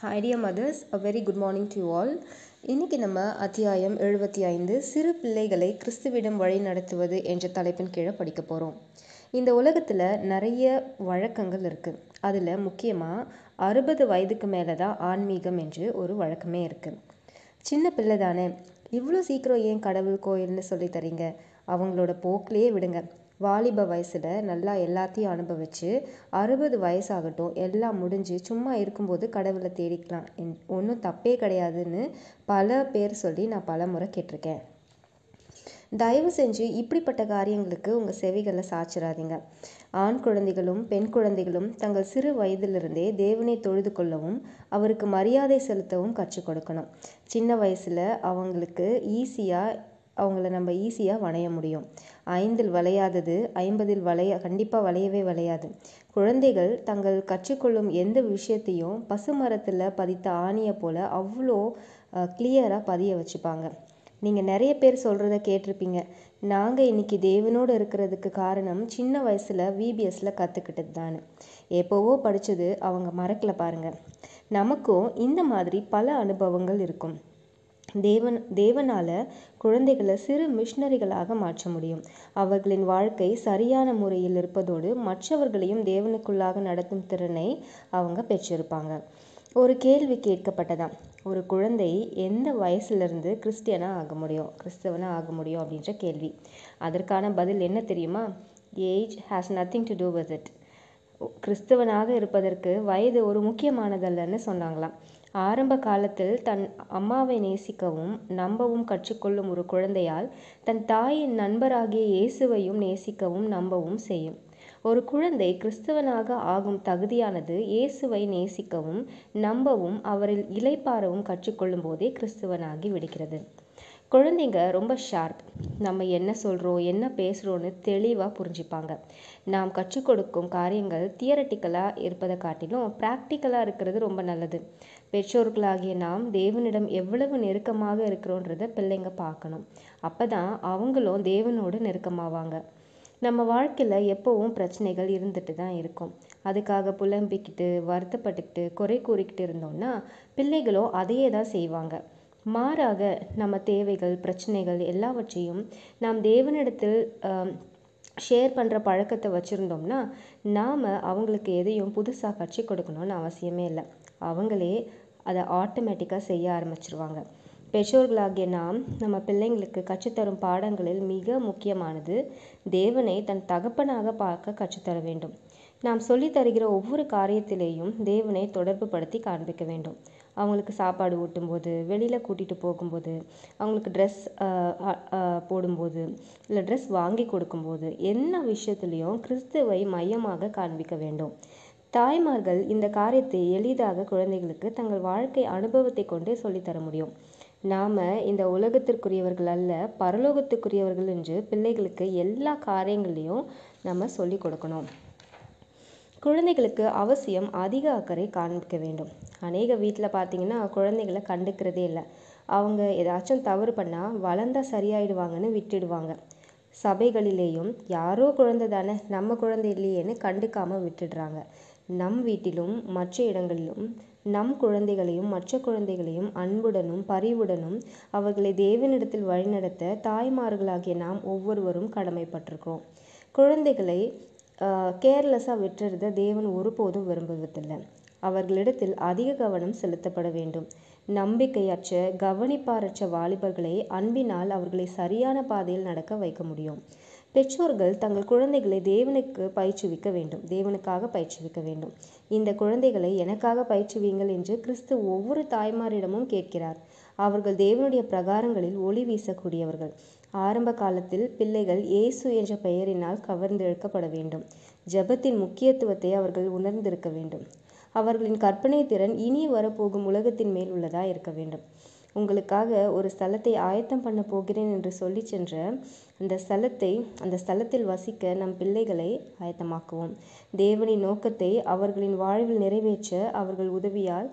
Hi dear mothers, a very good morning to you all. இன்னைக்கு நம்ம அத்தியாயம் எழுபத்தி ஐந்து சிறு பிள்ளைகளை கிறிஸ்துவிடம் வழி நடத்துவது என்ற தலைப்பின் கீழே படிக்க போகிறோம் இந்த உலகத்தில் நிறைய வழக்கங்கள் இருக்குது அதில் முக்கியமாக அறுபது வயதுக்கு மேலே தான் ஆன்மீகம் என்று ஒரு வழக்கமே இருக்குது சின்ன பிள்ளை தானே இவ்வளோ சீக்கிரம் ஏன் கடவுள் கோயில்னு சொல்லி தரீங்க அவங்களோட போக்கிலேயே விடுங்க வாலிப வயசில் நல்லா எல்லாத்தையும் அனுபவிச்சு அறுபது வயசாகட்டும் எல்லாம் முடிஞ்சு சும்மா இருக்கும்போது கடவுளை தேடிக்கலாம் ஒன்றும் தப்பே கிடையாதுன்னு பல பேர் சொல்லி நான் பல முறை கேட்டிருக்கேன் தயவு செஞ்சு இப்படிப்பட்ட காரியங்களுக்கு உங்கள் செவிகளை சாச்சிடாதீங்க ஆண் குழந்தைகளும் பெண் குழந்தைகளும் தங்கள் சிறு வயதிலிருந்தே தேவனை தொழுது கொள்ளவும் அவருக்கு மரியாதை செலுத்தவும் கற்றுக் கொடுக்கணும் சின்ன வயசில் அவங்களுக்கு ஈஸியாக அவங்கள நம்ம ஈஸியாக வளைய முடியும் ஐந்தில் வளையாதது ஐம்பதில் வளைய கண்டிப்பாக வளையவே வளையாது குழந்தைகள் தங்கள் கற்றுக்கொள்ளும் எந்த விஷயத்தையும் பசுமரத்தில் பதித்த ஆணியை போல் அவ்வளோ கிளியராக பதிய வச்சுப்பாங்க நீங்கள் நிறைய பேர் சொல்கிறத கேட்டிருப்பீங்க நாங்கள் இன்னைக்கு தேவனோடு இருக்கிறதுக்கு காரணம் சின்ன வயசில் விபிஎஸ்ல கற்றுக்கிட்டது தான் எப்போவோ படித்தது அவங்க மறக்கல பாருங்கள் நமக்கும் இந்த மாதிரி பல அனுபவங்கள் இருக்கும் தேவன் தேவனால குழந்தைகளை சிறு மிஷினரிகளாக மாற்ற முடியும் அவர்களின் வாழ்க்கை சரியான முறையில் இருப்பதோடு மற்றவர்களையும் தேவனுக்குள்ளாக நடத்தும் திறனை அவங்க பெற்றிருப்பாங்க ஒரு கேள்வி கேட்கப்பட்டதாம் ஒரு குழந்தை எந்த வயசுலேருந்து கிறிஸ்டியனா ஆக முடியும் கிறிஸ்தவனா ஆக முடியும் அப்படின்ற கேள்வி அதற்கான பதில் என்ன தெரியுமா age has nothing to do with it கிறிஸ்தவனாக இருப்பதற்கு வயது ஒரு முக்கியமானதல்லன்னு சொன்னாங்களாம் ஆரம்ப காலத்தில் தன் அம்மாவை நேசிக்கவும் நம்பவும் கற்றுக்கொள்ளும் ஒரு குழந்தையால் தன் தாயின் நண்பராகிய இயேசுவையும் நேசிக்கவும் நம்பவும் செய்யும் ஒரு குழந்தை கிறிஸ்தவனாக ஆகும் தகுதியானது இயேசுவை நேசிக்கவும் நம்பவும் அவரில் இலைப்பாரவும் கற்றுக்கொள்ளும் போதே கிறிஸ்தவனாகி விடுகிறது குழந்தைங்க ரொம்ப ஷார்ப் நம்ம என்ன சொல்கிறோம் என்ன பேசுகிறோன்னு தெளிவாக புரிஞ்சுப்பாங்க நாம் கற்றுக் கொடுக்கும் காரியங்கள் தியரட்டிக்கலாக இருப்பதை காட்டிலும் ப்ராக்டிக்கலாக இருக்கிறது ரொம்ப நல்லது பெற்றோர்களாகிய நாம் தேவனிடம் எவ்வளவு நெருக்கமாக இருக்கிறோன்றத பிள்ளைங்க பார்க்கணும் அப்போ தான் அவங்களும் தேவனோடு நெருக்கமாவாங்க நம்ம வாழ்க்கையில் எப்போவும் பிரச்சனைகள் இருந்துட்டு தான் இருக்கும் அதுக்காக புலம்பிக்கிட்டு வருத்தப்பட்டுக்கிட்டு குறை கூறிக்கிட்டு இருந்தோம்னா பிள்ளைகளும் அதையே தான் செய்வாங்க மாறாக நம்ம தேவைகள் பிரச்சனைகள் எல்லாவற்றையும் நாம் தேவனிடத்தில் ஷேர் பண்ணுற பழக்கத்தை வச்சுருந்தோம்னா நாம் அவங்களுக்கு எதையும் புதுசாக கற்றுக் கொடுக்கணும்னு அவசியமே இல்லை அவங்களே அதை ஆட்டோமேட்டிக்காக செய்ய ஆரம்பிச்சிருவாங்க பெற்றோர்களாகிய நாம் நம்ம பிள்ளைங்களுக்கு கற்றுத்தரும் பாடங்களில் மிக முக்கியமானது தேவனை தன் தகப்பனாக பார்க்க கற்றுத்தர வேண்டும் நாம் சொல்லி தருகிற ஒவ்வொரு காரியத்திலேயும் தேவனை தொடர்பு படுத்தி காண்பிக்க வேண்டும் அவங்களுக்கு சாப்பாடு ஊட்டும்போது வெளியில் கூட்டிகிட்டு போகும்போது அவங்களுக்கு ட்ரெஸ் போடும்போது இல்லை ட்ரெஸ் வாங்கி கொடுக்கும்போது என்ன விஷயத்துலையும் கிறிஸ்துவை மையமாக காண்பிக்க வேண்டும் தாய்மார்கள் இந்த காரியத்தை எளிதாக குழந்தைகளுக்கு தங்கள் வாழ்க்கை அனுபவத்தை கொண்டே சொல்லித்தர முடியும் நாம் இந்த உலகத்திற்குரியவர்கள் அல்ல பரலோகத்துக்குரியவர்கள் என்று பிள்ளைகளுக்கு எல்லா காரியங்களையும் நம்ம சொல்லி கொடுக்கணும் குழந்தைகளுக்கு அவசியம் அதிக அக்கறை காண்பிக்க வேண்டும் அநேக வீட்டில் பார்த்தீங்கன்னா குழந்தைகளை கண்டுக்கிறதே இல்லை அவங்க ஏதாச்சும் தவறு பண்ணால் வளர்ந்தா சரியாயிடுவாங்கன்னு விட்டுடுவாங்க சபைகளிலேயும் யாரோ குழந்தை தானே நம்ம குழந்தை இல்லையேன்னு கண்டுக்காமல் விட்டுடுறாங்க நம் வீட்டிலும் மற்ற இடங்களிலும் நம் குழந்தைகளையும் மற்ற குழந்தைகளையும் அன்புடனும் பரிவுடனும் அவர்களை தேவனிடத்தில் வழிநடத்த தாய்மார்களாகிய நாம் ஒவ்வொருவரும் கடமைப்பட்டிருக்கிறோம் குழந்தைகளை கேர்லெஸ்ஸாக விட்டுறத தேவன் ஒருபோதும் விரும்புவதில்லை அவர்களிடத்தில் அதிக கவனம் செலுத்தப்பட வேண்டும் நம்பிக்கையற்ற கவனிப்பாரற்ற வாலிபர்களை அன்பினால் அவர்களை சரியான பாதையில் நடக்க வைக்க முடியும் பெற்றோர்கள் தங்கள் குழந்தைகளை தேவனுக்கு பயிற்றுவிக்க வேண்டும் தேவனுக்காக பயிற்றுவிக்க வேண்டும் இந்த குழந்தைகளை எனக்காக பயிற்றுவீங்கள் என்று கிறிஸ்து ஒவ்வொரு தாய்மாரிடமும் கேட்கிறார் அவர்கள் தேவனுடைய பிரகாரங்களில் ஒளி வீசக்கூடியவர்கள் ஆரம்ப காலத்தில் பிள்ளைகள் இயேசு என்ற பெயரினால் கவர்ந்தெழுக்கப்பட வேண்டும் ஜபத்தின் முக்கியத்துவத்தை அவர்கள் உணர்ந்திருக்க வேண்டும் அவர்களின் கற்பனை திறன் இனி வரப்போகும் உலகத்தின் மேல் உள்ளதாக இருக்க வேண்டும் உங்களுக்காக ஒரு ஸ்தலத்தை ஆயத்தம் பண்ண போகிறேன் என்று சொல்லி சென்ற அந்த ஸ்தலத்தை அந்த ஸ்தலத்தில் வசிக்க நம் பிள்ளைகளை ஆயத்தமாக்குவோம் தேவனின் நோக்கத்தை அவர்களின் வாழ்வில் நிறைவேற்ற அவர்கள் உதவியால்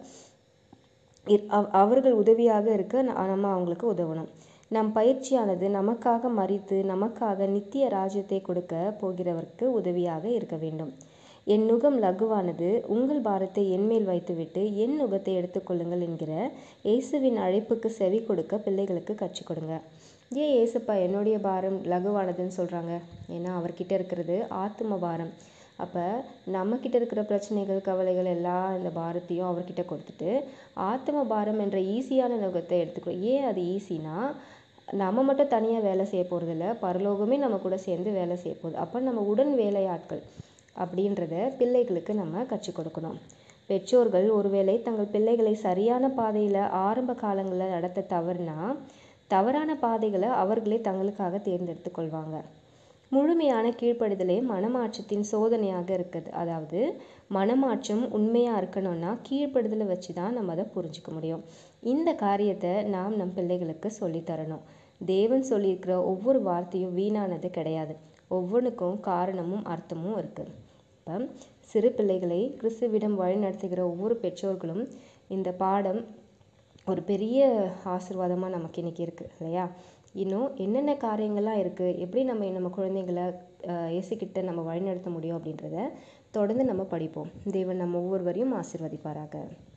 அவர்கள் உதவியாக இருக்க நம்ம அவங்களுக்கு உதவணும் நம் பயிற்சியானது நமக்காக மறித்து நமக்காக நித்திய ராஜ்யத்தை கொடுக்க போகிறவருக்கு உதவியாக இருக்க வேண்டும் என் நுகம் லகுவானது உங்கள் பாரத்தை என்மேல் வைத்துவிட்டு என் நுகத்தை எடுத்துக்கொள்ளுங்கள் என்கிற இயேசுவின் அழைப்புக்கு செவி கொடுக்க பிள்ளைகளுக்கு கற்றுக் கொடுங்க ஏன் ஏசப்பா என்னுடைய பாரம் லகுவானதுன்னு சொல்கிறாங்க ஏன்னா அவர்கிட்ட இருக்கிறது ஆத்தும பாரம் அப்போ நம்மக்கிட்ட இருக்கிற பிரச்சனைகள் கவலைகள் எல்லா இந்த பாரத்தையும் அவர்கிட்ட கொடுத்துட்டு ஆத்ம பாரம் என்ற ஈஸியான நுகத்தை எடுத்துக்கோ ஏன் அது ஈஸினா நம்ம மட்டும் தனியாக வேலை செய்ய போகிறதில்ல பரலோகமே நம்ம கூட சேர்ந்து வேலை செய்ய போகுது அப்போ நம்ம உடன் வேலையாட்கள் அப்படின்றத பிள்ளைகளுக்கு நம்ம கற்றுக் கொடுக்கணும் பெற்றோர்கள் ஒருவேளை தங்கள் பிள்ளைகளை சரியான பாதையில் ஆரம்ப காலங்களில் நடத்த தவறுனா தவறான பாதைகளை அவர்களே தங்களுக்காக தேர்ந்தெடுத்து கொள்வாங்க முழுமையான கீழ்ப்படுதலே மனமாற்றத்தின் சோதனையாக இருக்குது அதாவது மனமாற்றம் உண்மையாக இருக்கணும்னா கீழ்ப்படுதலை வச்சு தான் நம்ம அதை புரிஞ்சுக்க முடியும் இந்த காரியத்தை நாம் நம் பிள்ளைகளுக்கு சொல்லித்தரணும் தேவன் சொல்லியிருக்கிற ஒவ்வொரு வார்த்தையும் வீணானது கிடையாது ஒவ்வொன்றுக்கும் காரணமும் அர்த்தமும் இருக்குது இப்போ சிறு பிள்ளைகளை கிறிஸ்துவிடம் வழிநடத்துகிற ஒவ்வொரு பெற்றோர்களும் இந்த பாடம் ஒரு பெரிய ஆசிர்வாதமாக நமக்கு இன்றைக்கி இருக்குது இல்லையா இன்னும் என்னென்ன காரியங்கள்லாம் இருக்குது எப்படி நம்ம நம்ம குழந்தைங்கள இயேசுக்கிட்ட நம்ம வழிநடத்த முடியும் அப்படின்றத தொடர்ந்து நம்ம படிப்போம் தேவன் நம்ம ஒவ்வொருவரையும் ஆசிர்வதிப்பாராக